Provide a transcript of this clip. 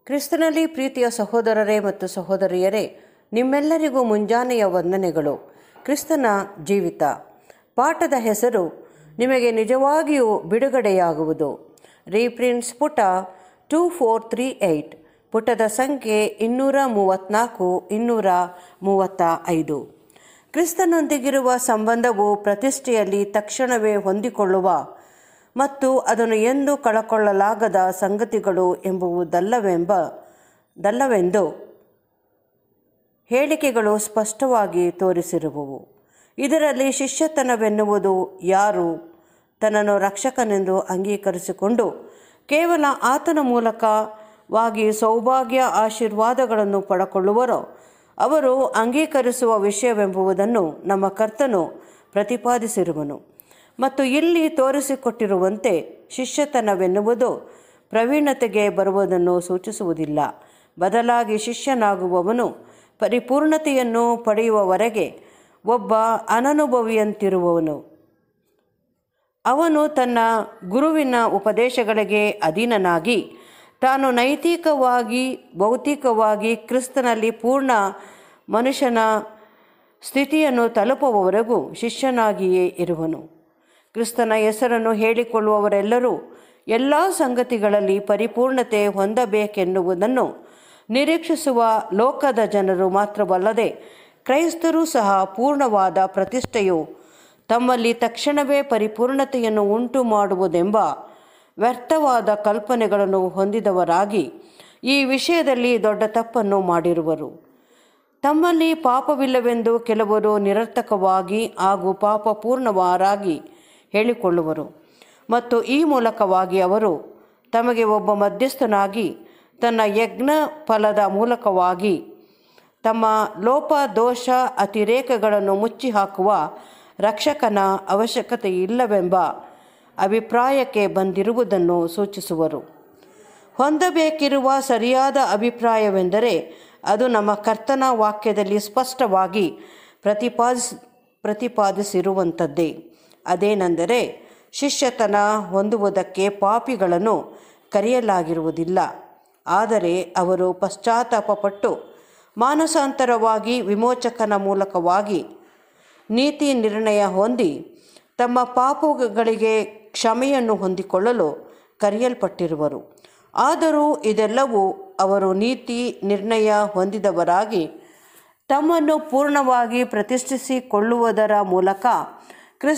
ಕ್ರಿಸ್ತನಲ್ಲಿ ಪ್ರೀತಿಯ ಸಹೋದರರೇ ಮತ್ತು ಸಹೋದರಿಯರೇ ನಿಮ್ಮೆಲ್ಲರಿಗೂ ಮುಂಜಾನೆಯ ವಂದನೆಗಳು ಕ್ರಿಸ್ತನ ಜೀವಿತ ಪಾಠದ ಹೆಸರು ನಿಮಗೆ ನಿಜವಾಗಿಯೂ ಬಿಡುಗಡೆಯಾಗುವುದು ರೀಪ್ರಿನ್ಸ್ ಪುಟ ಟೂ ಫೋರ್ ತ್ರೀ ಏಯ್ಟ್ ಪುಟದ ಸಂಖ್ಯೆ ಇನ್ನೂರ ಮೂವತ್ತ್ನಾಲ್ಕು ಇನ್ನೂರ ಮೂವತ್ತ ಐದು ಕ್ರಿಸ್ತನೊಂದಿಗಿರುವ ಸಂಬಂಧವು ಪ್ರತಿಷ್ಠೆಯಲ್ಲಿ ತಕ್ಷಣವೇ ಹೊಂದಿಕೊಳ್ಳುವ ಮತ್ತು ಅದನ್ನು ಎಂದು ಕಳಕೊಳ್ಳಲಾಗದ ಸಂಗತಿಗಳು ಎಂಬುವುದಲ್ಲವೆಂಬ ದಲ್ಲವೆಂದು ಹೇಳಿಕೆಗಳು ಸ್ಪಷ್ಟವಾಗಿ ತೋರಿಸಿರುವವು ಇದರಲ್ಲಿ ಶಿಷ್ಯತನವೆನ್ನುವುದು ಯಾರು ತನ್ನನ್ನು ರಕ್ಷಕನೆಂದು ಅಂಗೀಕರಿಸಿಕೊಂಡು ಕೇವಲ ಆತನ ಮೂಲಕವಾಗಿ ಸೌಭಾಗ್ಯ ಆಶೀರ್ವಾದಗಳನ್ನು ಪಡಕೊಳ್ಳುವರೋ ಅವರು ಅಂಗೀಕರಿಸುವ ವಿಷಯವೆಂಬುದನ್ನು ನಮ್ಮ ಕರ್ತನು ಪ್ರತಿಪಾದಿಸಿರುವನು ಮತ್ತು ಇಲ್ಲಿ ತೋರಿಸಿಕೊಟ್ಟಿರುವಂತೆ ಶಿಷ್ಯತನವೆನ್ನುವುದು ಪ್ರವೀಣತೆಗೆ ಬರುವುದನ್ನು ಸೂಚಿಸುವುದಿಲ್ಲ ಬದಲಾಗಿ ಶಿಷ್ಯನಾಗುವವನು ಪರಿಪೂರ್ಣತೆಯನ್ನು ಪಡೆಯುವವರೆಗೆ ಒಬ್ಬ ಅನನುಭವಿಯಂತಿರುವವನು ಅವನು ತನ್ನ ಗುರುವಿನ ಉಪದೇಶಗಳಿಗೆ ಅಧೀನನಾಗಿ ತಾನು ನೈತಿಕವಾಗಿ ಭೌತಿಕವಾಗಿ ಕ್ರಿಸ್ತನಲ್ಲಿ ಪೂರ್ಣ ಮನುಷ್ಯನ ಸ್ಥಿತಿಯನ್ನು ತಲುಪುವವರೆಗೂ ಶಿಷ್ಯನಾಗಿಯೇ ಇರುವನು ಕ್ರಿಸ್ತನ ಹೆಸರನ್ನು ಹೇಳಿಕೊಳ್ಳುವವರೆಲ್ಲರೂ ಎಲ್ಲ ಸಂಗತಿಗಳಲ್ಲಿ ಪರಿಪೂರ್ಣತೆ ಹೊಂದಬೇಕೆನ್ನುವುದನ್ನು ನಿರೀಕ್ಷಿಸುವ ಲೋಕದ ಜನರು ಮಾತ್ರವಲ್ಲದೆ ಕ್ರೈಸ್ತರೂ ಸಹ ಪೂರ್ಣವಾದ ಪ್ರತಿಷ್ಠೆಯು ತಮ್ಮಲ್ಲಿ ತಕ್ಷಣವೇ ಪರಿಪೂರ್ಣತೆಯನ್ನು ಉಂಟು ಮಾಡುವುದೆಂಬ ವ್ಯರ್ಥವಾದ ಕಲ್ಪನೆಗಳನ್ನು ಹೊಂದಿದವರಾಗಿ ಈ ವಿಷಯದಲ್ಲಿ ದೊಡ್ಡ ತಪ್ಪನ್ನು ಮಾಡಿರುವರು ತಮ್ಮಲ್ಲಿ ಪಾಪವಿಲ್ಲವೆಂದು ಕೆಲವರು ನಿರರ್ಥಕವಾಗಿ ಹಾಗೂ ಪಾಪಪೂರ್ಣವಾರಾಗಿ ಹೇಳಿಕೊಳ್ಳುವರು ಮತ್ತು ಈ ಮೂಲಕವಾಗಿ ಅವರು ತಮಗೆ ಒಬ್ಬ ಮಧ್ಯಸ್ಥನಾಗಿ ತನ್ನ ಯಜ್ಞ ಫಲದ ಮೂಲಕವಾಗಿ ತಮ್ಮ ಲೋಪ ದೋಷ ಅತಿರೇಕಗಳನ್ನು ಮುಚ್ಚಿ ಹಾಕುವ ರಕ್ಷಕನ ಅವಶ್ಯಕತೆ ಇಲ್ಲವೆಂಬ ಅಭಿಪ್ರಾಯಕ್ಕೆ ಬಂದಿರುವುದನ್ನು ಸೂಚಿಸುವರು ಹೊಂದಬೇಕಿರುವ ಸರಿಯಾದ ಅಭಿಪ್ರಾಯವೆಂದರೆ ಅದು ನಮ್ಮ ಕರ್ತನ ವಾಕ್ಯದಲ್ಲಿ ಸ್ಪಷ್ಟವಾಗಿ ಪ್ರತಿಪಾದಿಸ್ ಪ್ರತಿಪಾದಿಸಿರುವಂಥದ್ದೇ ಅದೇನೆಂದರೆ ಶಿಷ್ಯತನ ಹೊಂದುವುದಕ್ಕೆ ಪಾಪಿಗಳನ್ನು ಕರೆಯಲಾಗಿರುವುದಿಲ್ಲ ಆದರೆ ಅವರು ಪಶ್ಚಾತ್ತಾಪಪಟ್ಟು ಮಾನಸಾಂತರವಾಗಿ ವಿಮೋಚಕನ ಮೂಲಕವಾಗಿ ನೀತಿ ನಿರ್ಣಯ ಹೊಂದಿ ತಮ್ಮ ಪಾಪಗಳಿಗೆ ಕ್ಷಮೆಯನ್ನು ಹೊಂದಿಕೊಳ್ಳಲು ಕರೆಯಲ್ಪಟ್ಟಿರುವರು ಆದರೂ ಇದೆಲ್ಲವೂ ಅವರು ನೀತಿ ನಿರ್ಣಯ ಹೊಂದಿದವರಾಗಿ ತಮ್ಮನ್ನು ಪೂರ್ಣವಾಗಿ ಪ್ರತಿಷ್ಠಿಸಿಕೊಳ್ಳುವುದರ ಮೂಲಕ